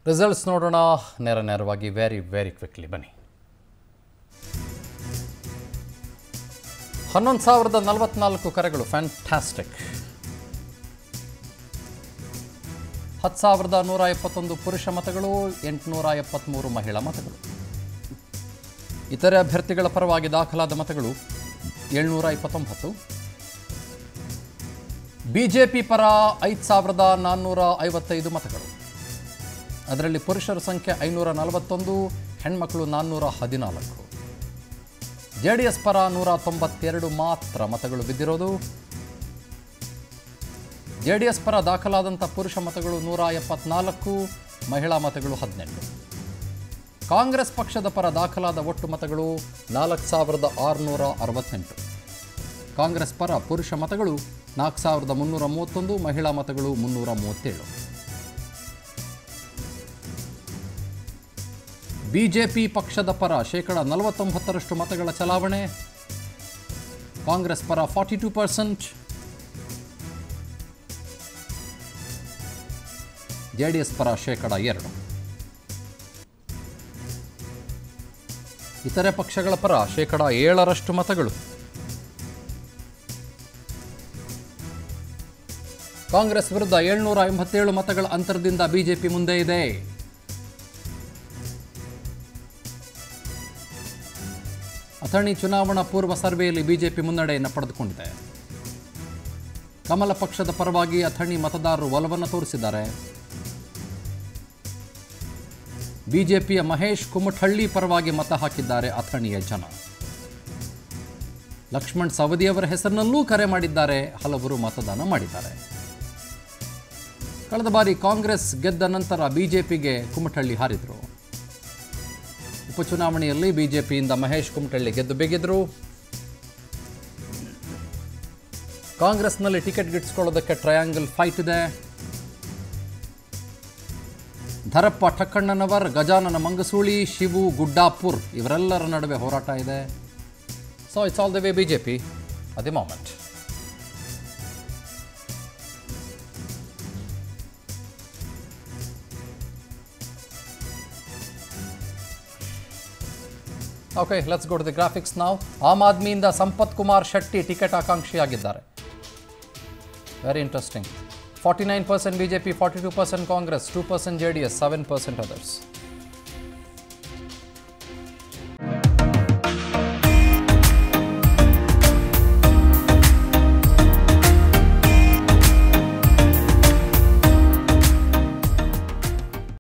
results ನೋಡೋಣ ನೇರ ನೇರವಾಗಿ ವೆರಿ ವೆರಿ ಕ್ವಿಕ್ಲಿ ಬನ್ನಿ ಹನ್ನೊಂದು ಸಾವಿರದ ನಲವತ್ನಾಲ್ಕು ಕರೆಗಳು ಫ್ಯಾಂಟಾಸ್ಟಿಕ್ ಹತ್ತು ಸಾವಿರದ ನೂರ ಎಪ್ಪತ್ತೊಂದು ಪುರುಷ ಮತಗಳು ಎಂಟುನೂರ ಎಪ್ಪತ್ತ್ಮೂರು ಮಹಿಳಾ ಮತಗಳು ಇತರೆ ಅಭ್ಯರ್ಥಿಗಳ ಪರವಾಗಿ ದಾಖಲಾದ ಮತಗಳು ಏಳ್ನೂರ ಇಪ್ಪತ್ತೊಂಬತ್ತು ಬಿಜೆಪಿ ಪರ ಐದು ಸಾವಿರದ ನಾನ್ನೂರ ಐವತ್ತೈದು ಮತಗಳು ಅದರಲ್ಲಿ ಪುರುಷರ ಸಂಖ್ಯೆ ಐನೂರ ನಲವತ್ತೊಂದು ಹೆಣ್ಮಕ್ಳು ನಾನ್ನೂರ ಹದಿನಾಲ್ಕು ಜೆ ಡಿ ಎಸ್ ಪರ ನೂರ ತೊಂಬತ್ತೆರಡು ಮಾತ್ರ ಮತಗಳು ಬಿದ್ದಿರೋದು ಜೆ ಡಿ ಎಸ್ ಪರ ದಾಖಲಾದಂಥ ಪುರುಷ ಮತಗಳು ನೂರ ಎಪ್ಪತ್ನಾಲ್ಕು ಮಹಿಳಾ ಮತಗಳು ಹದಿನೆಂಟು ಕಾಂಗ್ರೆಸ್ ಪಕ್ಷದ ಪರ ದಾಖಲಾದ ಒಟ್ಟು ಮತಗಳು ನಾಲ್ಕು ಸಾವಿರದ ಆರುನೂರ ಅರವತ್ತೆಂಟು ಕಾಂಗ್ರೆಸ್ ಪರ ಪುರುಷ ಮತಗಳು ನಾಲ್ಕು ಸಾವಿರದ ಮುನ್ನೂರ ಮೂವತ್ತೊಂದು ಮಹಿಳಾ ಮತಗಳು ಮುನ್ನೂರ ಮೂವತ್ತೇಳು ಬಿಜೆಪಿ ಪಕ್ಷದ ಪರ ಶೇಕಡ ನಲವತ್ತೊಂಬತ್ತರಷ್ಟು ಮತಗಳ ಚಲಾವಣೆ ಕಾಂಗ್ರೆಸ್ ಪರ forty two percent J D S ಪರ ಶೇಕಡ ಎರಡು ಇತರೆ ಪಕ್ಷಗಳ ಪರ ಶೇಕಡ ಏಳರಷ್ಟು ಮತಗಳು ಕಾಂಗ್ರೆಸ್ ವಿರುದ್ಧ ಏಳ್ನೂರ ಎಂಬತ್ತೇಳು ಮತಗಳ ಅಂತರದಿಂದ ಬಿಜೆಪಿ ಮುಂದೆ ಇದೆ ಅಥಣಿ ಚುನಾವಣಾ ಪೂರ್ವ ಸರ್ವೆಯಲ್ಲಿ ಬಿಜೆಪಿ ಮುನ್ನಡೆಯನ್ನು ಪಡೆದುಕೊಂಡಿದೆ ಕಮಲ ಪಕ್ಷದ ಪರವಾಗಿ ಅಥಣಿ ಮತದಾರರು ಒಲವನ್ನು ತೋರಿಸಿದ್ದಾರೆ ಬಿಜೆಪಿಯ ಮಹೇಶ್ ಕುಮಠಳ್ಳಿ ಪರವಾಗಿ ಮತ ಹಾಕಿದ್ದಾರೆ ಅಥಣಿಯ ಜನ ಲಕ್ಷ್ಮಣ್ ಸವದಿಯವರ ಹೆಸರಿನಲ್ಲೂ ಕರೆ ಮಾಡಿದ್ದಾರೆ ಹಲವರು ಮತದಾನ ಮಾಡಿದ್ದಾರೆ ಕಳೆದ ಬಾರಿ ಕಾಂಗ್ರೆಸ್ ಗೆದ್ದ ನಂತರ ಬಿಜೆಪಿಗೆ ಕುಮಠಳ್ಳಿ ಹಾರಿದರು ಉಪಚುನಾವಣೆಯಲ್ಲಿ ಬಿಜೆಪಿಯಿಂದ ಮಹೇಶ್ ಕುಮಟಳ್ಳಿ ಗೆದ್ದು ಬೇಗಿದ್ರು ಕಾಂಗ್ರೆಸ್ನಲ್ಲಿ ಟಿಕೆಟ್ ಗಿಟ್ಸ್ಕೊಳ್ಳೋದಕ್ಕೆ ಟ್ರಯಾಂಗಲ್ ಫೈಟ್ ಇದೆ ಧರಪ್ಪ ಠಕ್ಕಣ್ಣನವರ್ ಗಜಾನನ ಮಂಗಸೂಳಿ ಶಿವು ಗುಡ್ಡಾಪುರ್ ಇವರೆಲ್ಲರ ನಡುವೆ ಹೋರಾಟ ಇದೆ so it's all the way BJP at the moment okay let's go to the graphics ನಾವು ಆಮ್ ಆದ್ಮಿಯಿಂದ ಸಂಪತ್ ಕುಮಾರ್ ಶೆಟ್ಟಿ ಟಿಕೆಟ್ ಆಕಾಂಕ್ಷಿಯಾಗಿದ್ದಾರೆ very interesting forty nine percent B J P forty two percent Congress two percent J D S seven percent others